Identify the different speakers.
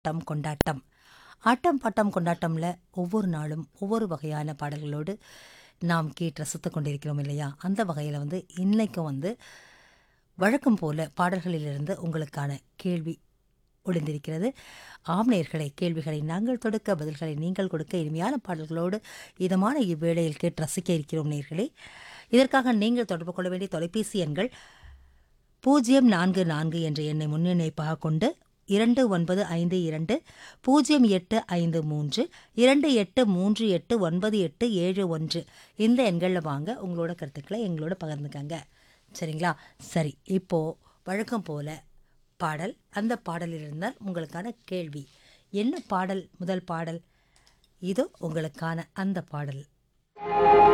Speaker 1: bottom கொண்டாட்டம் ஆட்டம் bottom கொண்டாட்டம்ல ஒவ்வொரு நாளும் ஒவ்வொரு வகையான பாடல்களோடு நாம் கேட்டு ரசித்துக் கொண்டிருக்கிறோம் இல்லையா அந்த வகையில் வந்து இன்னைக்கும் வந்து வழக்கம் போல பாடல்களிலிருந்து உங்களுக்கான கேள்வி ஒளிந்திருக்கிறது ஆம்நேயர்களை கேள்விகளை நாங்கள் தொடுக்க பதில்களை நீங்கள் கொடுக்க இனிமையான பாடல்களோடு இதமான இவ்வேளையில் கேட்டு ரசிக்க இருக்கிறோம் நேர்களே இதற்காக நீங்கள் தொடர்பு கொள்ள வேண்டிய தொலைபேசி எண்கள் பூஜ்ஜியம் நான்கு நான்கு என்ற எண்ணை முன்னிணைப்பாக கொண்டு இரண்டு ஒன்பது ஐந்து இரண்டு பூஜ்ஜியம் எட்டு ஐந்து மூன்று இரண்டு எட்டு மூன்று எட்டு ஒன்பது எட்டு ஏழு ஒன்று இந்த எண்களில் வாங்க உங்களோட கருத்துக்களை எங்களோட பகிர்ந்துக்கங்க சரிங்களா சரி இப்போது வழக்கம் போல பாடல் அந்த பாடலில் இருந்தால் உங்களுக்கான கேள்வி என்ன பாடல் முதல் பாடல் இதோ உங்களுக்கான அந்த பாடல்